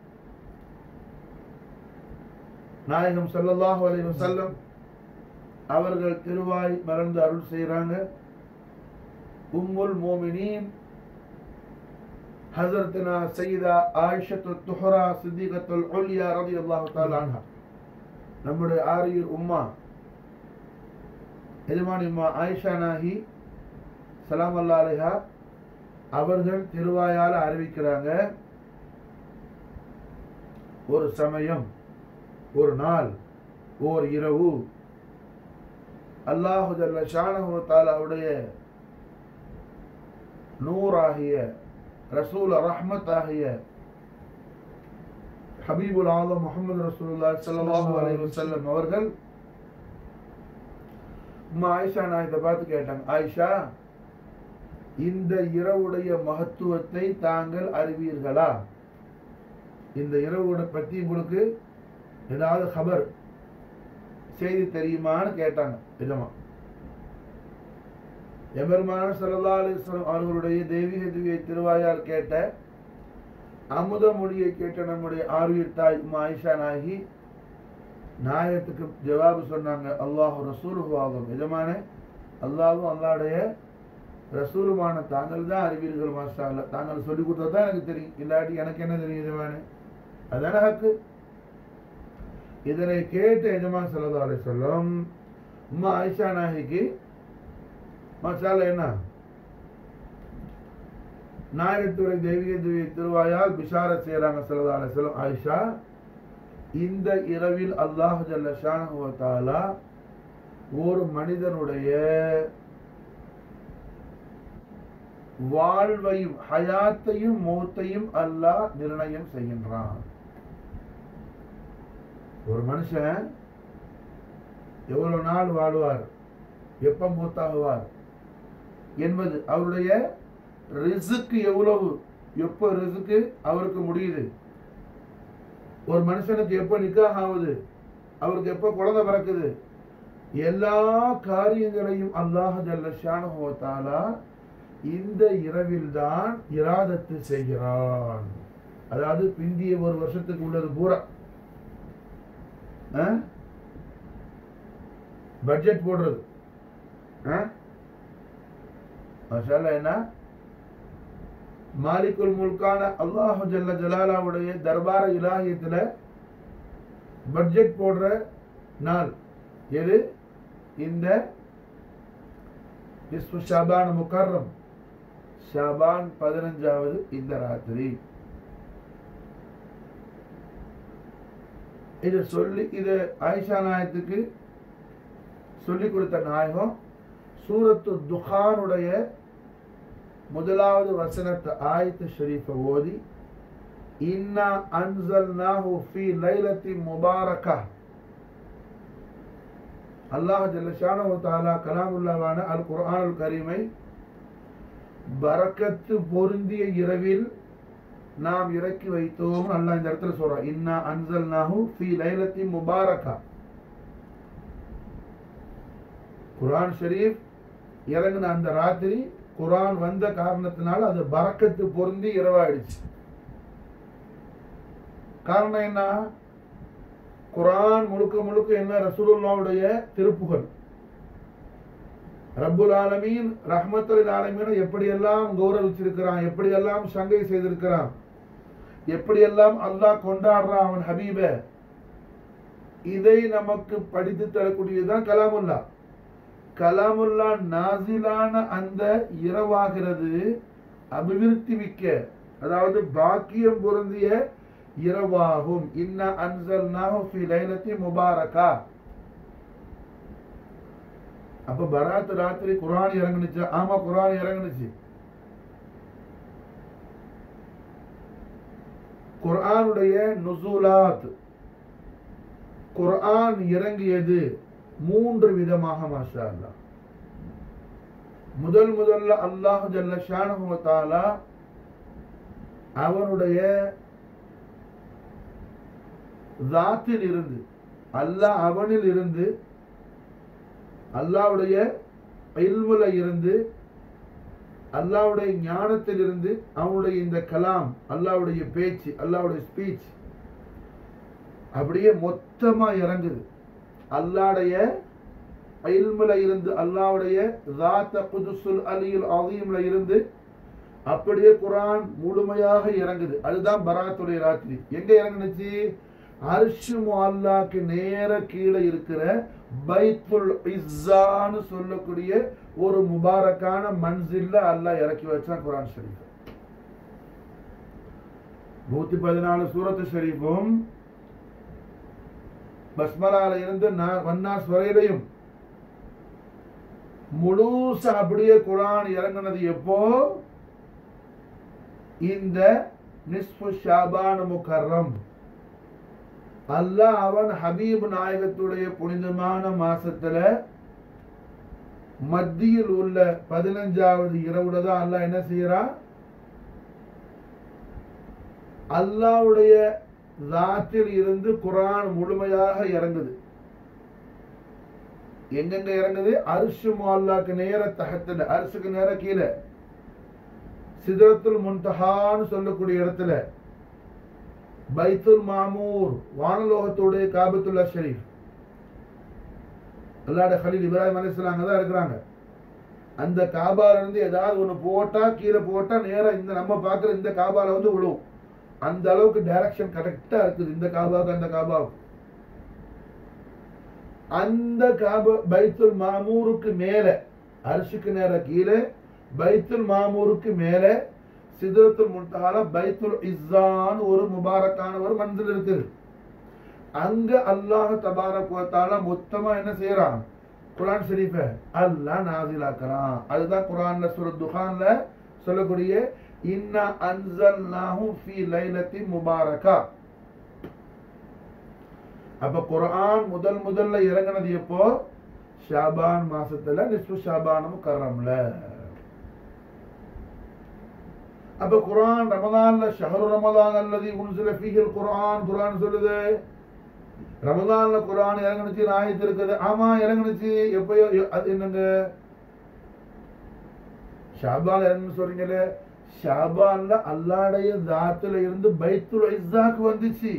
நாயகம் ஸல்லல்லாஹு அலைஹி வஸல்லம் அவர்கள் திருவாய் மறந்து அருள் செய்றாங்க உம்முல் மோமினீன் ஹசரத்னா சையதா ஆயிஷத்து துஹரா சித்திகத்துல் உல்யா ரலியல்லாஹு தஆலா அன்ஹா நம்முடைய ஆரியர் உம்மா எஜமானி உம்மா ஆயிஷா நாஹி சலாம் அல்லா அலைஹா அவர்கள் திருவாயால் அறிவிக்கிறாங்க ஒரு சமயம் ஒரு நாள் ஓர் இரவு அல்லாஹு ஜல்ல ஷானஹு தாலாவுடைய நூறாகிய ரசூல் ரஹ்மத் ஆகிய ஹபீபுல் ஆலம் முகமது ரசூலுல்லாஹி ஸல்லல்லாஹு அலைஹி வஸல்லம் அவர்கள் உம்மா ஆயிஷா நாயகத்தை பார்த்து கேட்டாங்க ஆயிஷா இந்த இரவுடைய மகத்துவத்தை தாங்கள் அறிவீர்களா இந்த இரவோட பத்தி உங்களுக்கு ஏதாவது ஹபர் செய்தி தெரியுமான்னு கேட்டாங்க நிஜமா எபெருமான சல்லா அலிஸ்லாம் அவர்களுடைய தெய்வீக திவ்ய திருவாயால் கேட்ட அமுத மொழியை கேட்ட நம்முடைய ஆர்வீர் தாய் உம்மா ஆயிஷா நாயகி நாயகத்துக்கு ஜவாபு சொன்னாங்க அல்லாஹ் ரசூலுஹு ஆகும் எஜமானே அல்லாஹும் அல்லாஹ்வுடைய ரசூலுமான தாங்கள் தான் அறிவீர்கள் மாஸ்டா அல்ல தாங்கள் சொல்லி கொடுத்தது தான் எனக்கு தெரியும் இல்லாட்டி எனக்கு என்ன தெரியும் எஜமானே அதான ஹக்கு இதனை கேட்டு எஜமான் சல்லா அலி சொல்லம் உம்மா ஆயிஷா நாயகிக்கு மசாலா என்ன நாயகத்துறை தெய்வீக திவ்ய திருவாயால் பிஷாரத் செய்யறாங்க சல்லா அலி சொல்லம் ஆயிஷா இந்த இரவில் அல்லாஹ் ஜல்ல ஷானஹு வ தஆலா ஒரு மனிதனுடைய வாழ்வையும் ஹயாத்தையும் மௌத்தையும் அல்லாஹ் நிர்ணயம் செய்கின்றான் ஒரு மனுஷன் எவ்வளவு நாள் வாழ்வார் எப்ப மூத்தாகுவார் என்பது அவருடைய ரிசுக்கு எவ்வளவு எப்ப ரிசுக்கு அவருக்கு முடியுது ஒரு மனுஷனுக்கு எப்ப நிக்காக ஆகுது அவருக்கு எப்ப குழந்தை பிறக்குது எல்லா காரியங்களையும் அல்லாஹ் ஜல்ல ஷானஹு வ தஆலா இந்த இரவில் தான் இராதத்து செய்கிறான் அதாவது பிந்திய ஒரு வருஷத்துக்கு உள்ளது பூரா பட்ஜெட் போடுறது மசாலா என்ன மாலிகுல் முல்கான அல்லாஹு ஜல்ல ஜலாலாவுடைய தர்பார இலாகியத்துல பட்ஜெட் போடுற நாள் எது இந்த இஸ்மு ஷாபான் முக்கர்ரம் ஷாபான் பதினஞ்சாவது இந்த ராத்திரி இதை சொல்லி இதை ஆயிஷா நாயத்துக்கு சொல்லி கொடுத்த நாயகம் சூரத்து துஹானுடைய முதலாவது வசனத்தை ஆயத்து ஷரீஃபை ஓதி இன்னா அன்சல்நாஹு ஃபீ லைலத்தி முபாரகா அல்லாஹ் ஜல்லஷானு தாலா கலாமுல்லாவான அல் குர்ஆனுல் கரீமை பரக்கத்து பொருந்திய இரவில் நாம் இறக்கி வைத்தோம் அல்லாஹ் இந்த இடத்துல சொல்றான் இன்னா அன்சல்நாஹு ஃபீ லைலத்தி முபாரகா குர்ஆன் ஷரீஃப் இறங்கின அந்த ராத்திரி குர்ஆன் வந்த காரணத்தினால அது பரக்கத்து பொருந்தி இரவாயிடுச்சு காரணம் என்ன குர்ஆன் முழுக்க முழுக்க என்ன ரசூலுல்லாவுடைய திருப்புகழ் ரப்புல் ஆலமீன் ரஹ்மத்துல் ஆலமீனை எப்படியெல்லாம் கௌரவிச்சிருக்கிறான் எப்படியெல்லாம் சங்கை செய்திருக்கிறான் எப்படியெல்லாம் அல்லாஹ் கொண்டாடுறான் அவன் ஹபீப இதை நமக்கு படித்து தரக்கூடியதுதான் கலாமுல்லா கலாமுல்லா நாசிலான அந்த இரவாகிறது அபிவிருத்தி மிக்க அதாவது பாக்கியம் பொருந்திய இரவாகும் இன்ன அன்சல்நாஹு ஃபி லைலத்தி முபாரகா அப்ப பராத் ராத்திரி குர்ஆன் இறங்குனுச்சு ஆமா குர்ஆன் இறங்குனுச்சு குர்ஆனுடைய நுசூலாத் குர்ஆன் இறங்கியது மூன்று விதமாக மாஷா அல்லாஹ் முதல் முதல்ல அல்லாஹ் ஜல்ல ஷானஹு வ தஆலா அவனுடைய தாத்தில் இருந்து அல்லாஹ் அவனில் இருந்து அல்லாவுடைய இல்முல இருந்து அல்லாவுடைய ஞானத்தில் இருந்து அவனுடைய இந்த கலாம் அல்லாவுடைய பேச்சு அல்லாவுடைய ஸ்பீச் அப்படியே மொத்தமா இறங்குது அல்லாடைய இல்முல இருந்து அல்லாவுடைய தாத்த குதுசுல் அலியுல் அதீம்ல இருந்து அப்படியே குரான் முழுமையாக இறங்குது அதுதான் பராத்துடைய ராத்திரி எங்க இறங்குனுச்சு அர்ஷு அல்லாக்கு நேர கீழே இருக்கிற பைத்துல் இஸ்ஸான்னு சொல்லக்கூடிய ஒரு முபாரக்கான மன்சில்ல அல்லாஹ் இறக்கி வச்சான் குரான் ஷரீஃப் நூத்தி பதினாலு சூரத்து ஷரீஃபும் பஸ்மலால இருந்து நா- வன்னாஸ் வரையிலையும் முழுசா அப்படியே குரான் இறங்குனது எப்போ இந்த நிஸ்பு ஷாபான் முகர்ரம் அல்லாஹ் அவன் ஹபீப் நாயகத்துடைய புனிதமான மாசத்துல மத்தியில் உள்ள பதினஞ்சாவது இரவுல தான் அல்லாஹ் என்ன செய்யறான் அல்லாஹ்வுடைய தாத்தில் இருந்து குரான் முழுமையாக இறங்குது எங்கெங்க இறங்குது அரிசு அல்லாக்கு நேர தகத்துல அரிசுக்கு நேர கீழே சிதறத்துல் முன்தஹான்னு சொல்லக்கூடிய இடத்துல பைத்துல் மாமூர் வானலோகத்துடைய காபத்துல்லா ஷரீஃப் அல்லாட கலீல் இப்ராஹிம் அலிஸ்லாம் அங்கே தான் இருக்கிறாங்க அந்த காபால இருந்து ஏதாவது ஒன்று போட்டா கீழே போட்டா நேரா இந்த நம்ம பார்க்குற இந்த காபால வந்து விழுவும் அந்த அளவுக்கு டைரக்ஷன் கரெக்டா இருக்குது இந்த காபாவுக்கு அந்த காபாவுக்கு அந்த காபா பைத்துல் மாமூருக்கு மேல அரிசிக்கு நேர கீழே பைத்துல் மாமூருக்கு மேல சிதறத்துல் முன்தஹால பைத்துல் இஸ்ஸான் ஒரு முபாரக்கான ஒரு மன்சில் இருக்குது அங்க அல்லாஹ் தபாரக் வ தஆலா மொத்தமா என்ன செய்யறான் குர்ஆன் ஷரீஃப அல்லாஹ் நாசிலாக்குறான் அதுதான் குர்ஆன்ல சூரத் துஹான்ல சொல்லக்கூடிய இன்னா அன்சல்நாஹு ஃபீ லைலத்தி முபாரகா அப்ப குர்ஆன் முதல் முதல்ல இறங்குனது எப்போ ஷாபான் மாசத்துல நிஸ்பு ஷாபான் முகர்ரம்ல அப்ப குர்ஆன் ரமதான்ல ஷஹரு ரமதான் அல்லதி உன்சில ஃபீஹில் குர்ஆன் குர்ஆன் சொல்லுது ரமதான்ல குர்ஆன் இறங்குனுச்சு ஆயத்து இருக்குது ஆமா இறங்குனுச்சு எப்பயோ எ- அது என்னங்க ஷாபான் இறங்குன்னு சொல்றீங்களே ஷாபான்ல அல்லாடைய தாத்துல இருந்து பைத்துல் இஸ்ஸாக்கு வந்துச்சு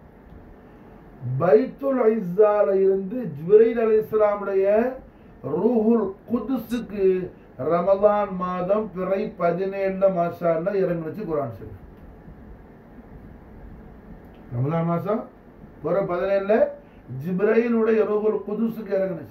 பைத்துல் ஐஸால இருந்து ஜிப்ரைல் அலைஹிஸ்ஸலாமுடைய ரூஹுல் குதுஸுக்கு ரமலான் மாதம் பிறை பதினேழுல மாசால இறங்குனுச்சு குர்ஆன் ஷரீஃப் ரமலான் மாசம் பிறை பதினேழுல ஜிப்ரைலுடைய ரூஹுல் குதுஸுக்கு இறங்குனுச்சு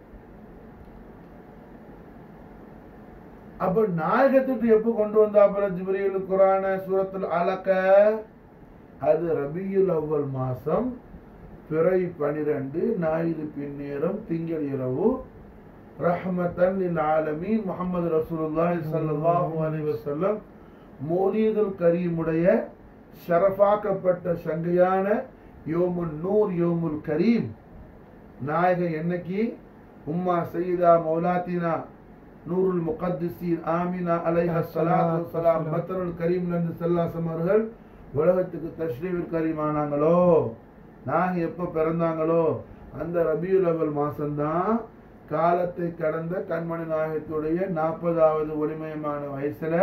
அப்ப நாயகத்துக்கு எப்ப கொண்டு வந்தாப்புல ஜிப்ரீல் குரான சூரத்துல் அலக்க அது ரபியுல் அவ்வல் மாசம் பிறை பனிரெண்டு ஞாயிறு பின்னேரம் திங்கள் இரவு ரஹ்மத்தன் லில் ஆலமீன் முஹம்மது ரசூலுல்லாஹி ஸல்லல்லாஹு அலைஹி வஸல்லம் மௌலீதுல் கரீமுடைய ஷரஃபாக்கப்பட்ட சங்கையான யோமுல் நூர் யோமுல் கரீம் நாயகன் என்னைக்கு உம்மா சையதா மௌலாத்தினா நூருல் முகத்திசீன் ஆமினா அலைஹ ஸலாத்து வஸ்ஸலாம் பத்ருல் கரீம்ல இருந்து ஸல்லல்லாஹு அவர்கள் உலகத்துக்கு தஷ்ரீஃபில் கரீமானாங்களோ நாங்க எப்போ பிறந்தாங்களோ அந்த ரபியுல் அவல் மாசம்தான் காலத்தை கடந்த கண்மணி நாயகத்துடைய நாற்பதாவது ஒளிமயமான வயசுல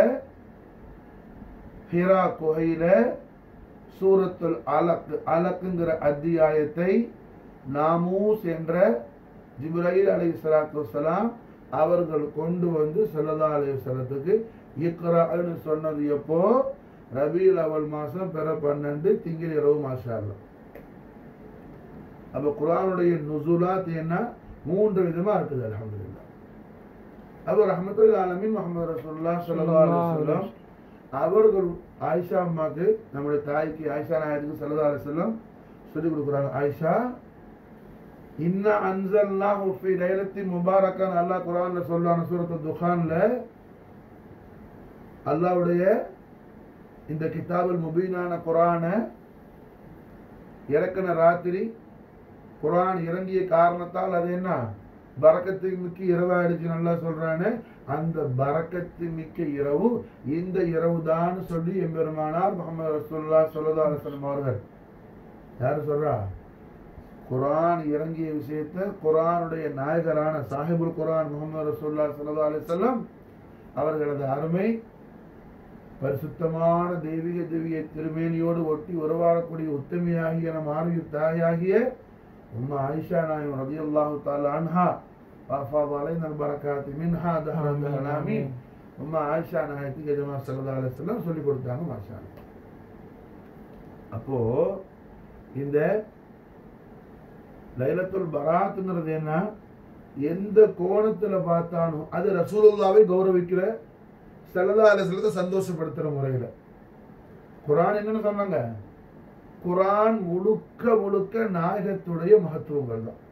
ஹிரா குகையில சூரத்துல் அலக் அலக்குங்கிற அத்தியாயத்தை நாமூஸ் என்ற ஜிப்ரைல் அலை சலாத்து வசலாம் அவர்கள் கொண்டு வந்து சல்லா அலி வசலத்துக்கு இக்ரான்னு சொன்னது எப்போ ரபியுல் அவல் மாசம் பிற பன்னெண்டு திங்கள் இரவு மாஷா அல்லாஹ். அப்ப குரானுடைய நுசுலாத் என்ன மூன்று விதமா இருக்குது அல்ஹம்துலில்லாஹ் அப்ப ரஹமத்துல் ஆலமீன் முஹம்மது ரசூலுல்லாஹ் ஸல்லல்லாஹு அலைஹி வஸல்லம் அவர்கள் ஆயிஷா அம்மாக்கு நம்முடைய தாய்க்கு ஆயிஷா நாயத்துக்கு ஸல்லல்லாஹு அலைஹி வஸல்லம் சொல்லி கொடுக்குறாங்க ஆயிஷா இன்னா அன்சல்னாஹு ஃபீ லைலத்தின் முபாரக்கான் அல்லாஹ் குர்ஆன்ல சொல்றான சூரத்து துகான்ல அல்லாஹ்வுடைய இந்த கிதாபுல் முபீனான குர்ஆனை இறக்கின ராத்திரி குர்ஆன் இறங்கிய காரணத்தால் அது என்ன பரக்கத்து மிக்க இரவாயிடுச்சு நல்லா சொல்றானே அந்த பரக்கத்து மிக்க இரவு இந்த இரவு தான் சொல்லி எம்பெருமானார் முகமது ரசூல்லா சொல்லதா அலுவலம் அவர்கள் யாரு சொல்றா குர்ஆன் இறங்கிய விஷயத்தை குர்ஆனுடைய நாயகரான சாஹிபுல் குர்ஆன் முகமது ரசூல்லா சொல்லதா அலுவலம் அவர்களது அருமை பரிசுத்தமான தெய்வீக திவ்ய திருமேனியோடு ஒட்டி உறவாடக்கூடிய உத்தமியாகிய நம் ஆரோக்கிய தாயாகிய உம்மா ஆயிஷா நாயம் ரதியல்லாஹு தாலா அன்ஹா வாஃபாது அலைனா பரக்காத்து மின்ஹா தஹரத் அலாமீன் உம்மா ஆயிஷா நாயத்துக்கு எஜமா ஸல்லல்லாஹு அலைஹி வஸல்லம் சொல்லி கொடுத்தாங்க மாஷா அல்லாஹ். அப்போ இந்த லைலத்துல் பராத்துங்கிறது என்ன எந்த கோணத்துல பார்த்தாலும் அது ரசூலுல்லாவை கௌரவிக்கிற ஸல்லல்லாஹு அலைஹி வஸல்லத்தை சந்தோஷப்படுத்துற முறையில குர்ஆன் என்னன்னு சொன்னாங்க குர்ஆன் முழுக்க முழுக்க நாயகத்துடைய மகத்துவங்கள் தான்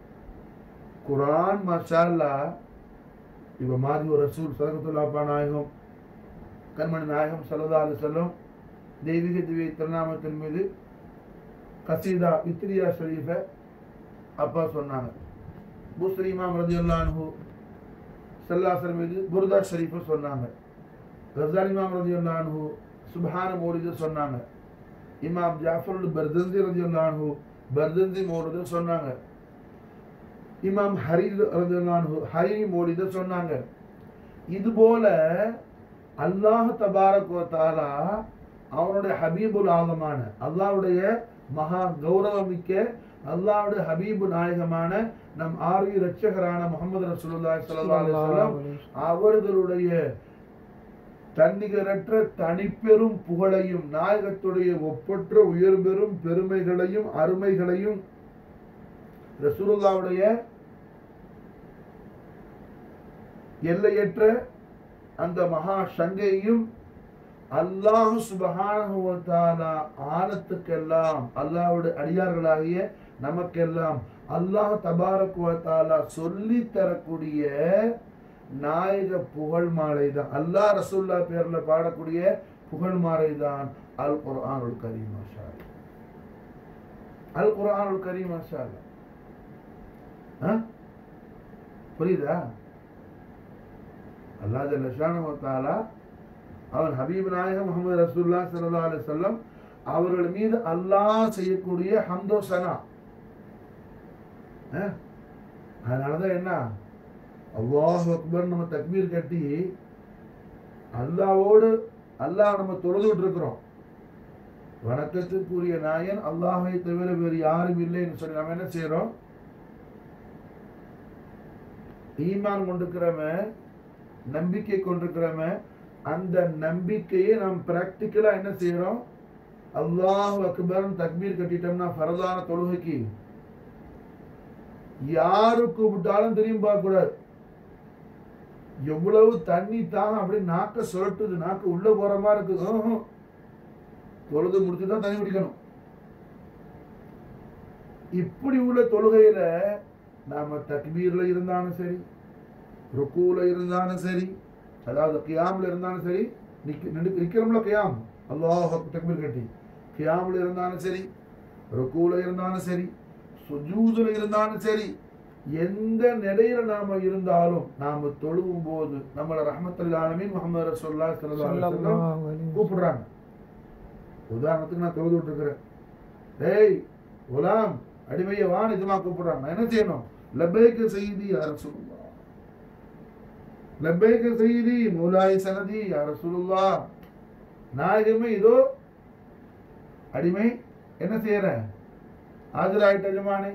குர்ஆன் மஷால்லா இப்ப மாதிரி ஒரு ரசூல் சதகத்துல்லாப்பா நாயகம் கண்மணி நாயகம் ஸல்லல்லாஹு அலைஹி வஸல்லம் தெய்வீக திவ்ய திருநாமத்தின் மீது கசீதா இத்ரியா ஷரீஃபை அப்பா சொன்னாங்க புஸ்ரி இமாம் ரதியுல்லாஹு அன்ஹு சல்லாசர் மீது புர்தா ஷரீஃபை சொன்னாங்க கசாலி இமாம் ரதியுல்லாஹு அன்ஹு சுப்ஹான மௌலித சொன்னாங்க இமாம் ஜாஃபருல் பர்தந்தி ரதியுல்லாஹு அன்ஹு பர்தந்தி மௌலித சொன்னாங்க இமாம் ஹரீர் ரதியுல்லாஹு அன்ஹு ஹரி மௌலித சொன்னாங்க இது போல அல்லாஹ் தபாரக் வ தஆலா அவனுடைய ஹபீபுல் ஆலமான அல்லாஹ்வுடைய மகா கௌரவமிக்க அல்லாஹ்வுடைய ஹபீபு நாயகமான நம் ஆர்வி ரட்சகரான முகமது ரசூலுல்லாஹி ஸல்லல்லாஹு அலைஹி வஸல்லம் அவர்களுடைய தன்னிகரற்ற தனிப்பெரும் புகழையும் நாயகத்துடைய ஒப்பற்ற உயர்பெரும் பெருமைகளையும் அருமைகளையும் ரசூலுல்லாவுடைய எல்லையற்ற அந்த மகா சங்கையும் அல்லாஹு சுபஹானஹு வ தஆலா ஆலத்துக்கெல்லாம் அல்லாஹ்வுடைய அடியார்களாகிய நமக்கெல்லாம் அல்லாஹ் தபாரக் வ தஆலா சொல்லி தரக்கூடிய நாயக புகழ் மாலை தான் அல்லாஹ் ரசூல்லா பேர்ல பாடக்கூடிய புகழ் மாலை தான் அல் குர்ஆனுல் கரீம் மாஷா அல்லாஹ். அல் குர்ஆனுல் கரீம் மாஷா அல்லாஹ். ஆ? புரியுதா அல்லாஹ் ஜல்ல ஷானஹு வ தஆலா அவன் ஹபீப் நாயகம் முகமது ரசூல்லா ஸல்லல்லாஹு அலைஹி வஸல்லம் அவர்கள் மீது அல்லாஹ் செய்யக்கூடிய ஹம்தோ சனா ஆ? அதனாலதான் என்ன அல்லாஹ் அக்பர் நம்ம தக்பீர் கட்டி அல்லாவோடு அல்லாஹ் நம்ம தொழுதுட்டு இருக்கிறோம் வணக்கத்திற்குரிய நாயன் அல்லாஹை தவிர வேறு யாரும் இல்லைன்னு சொல்லி நம்ம என்ன செய்யறோம் ஈமான் கொண்டிருக்கிறவன் நம்பிக்கை கொண்டிருக்கிறவன் அந்த நம்பிக்கையை நாம் பிராக்டிக்கலா என்ன செய்யறோம் அல்லாஹ் அக்பர் தக்பீர் கட்டிட்டோம்னா ஃபரதான தொழுகைக்கு யாரு கூப்பிட்டாலும் திரும்பி பார்க்க கூடாது எவ்வளவு தண்ணி தாகம் அப்படியே நாக்க சுரட்டுது நாக்கு உள்ள போற மாதிரி இருக்கு ம்ஹும். தொழுது முடிச்சு தான் தண்ணி குடிக்கணும் இப்படி உள்ள தொழுகையில நாம தக்பீர்ல இருந்தாலும் சரி ருக்கூல இருந்தாலும் சரி அதாவது கியாம்ல இருந்தாலும் சரி நிக்க நின்னு- நிக்கிறோம்ல கியாம் அல்லாஹ் தக்பீர் கட்டி கியாம்ல இருந்தாலும் சரி ருக்கூல இருந்தாலும் சரி சுஜூதுல இருந்தாலும் சரி எந்த நிலையில நாம இருந்தாலும் நாம தொழுவும் போது நம்மள ரஹமத்துல் ஆலமீன் முகமது ரசூல்லா ஸல்லல்லாஹு அலைஹி வஸல்லம் ஸல்லல்லாஹு அலைஹி கூப்பிடுறாங்க உதாரணத்துக்கு நான் தொழுது விட்டுருக்கிறேன் ஏய் குலாம் அடிமையை வா நிஜமா கூப்பிடுறாங்க நான் என்ன செய்யணும் லப்பைக்கு செய்தி யார சொல்லுவா லப்பைக்கு செய்தி மூலாய் சனதி யார சொல்லுவா நாயகமே இதோ அடிமை என்ன செய்யறேன் ஆஜராயிட்ட ஜமானே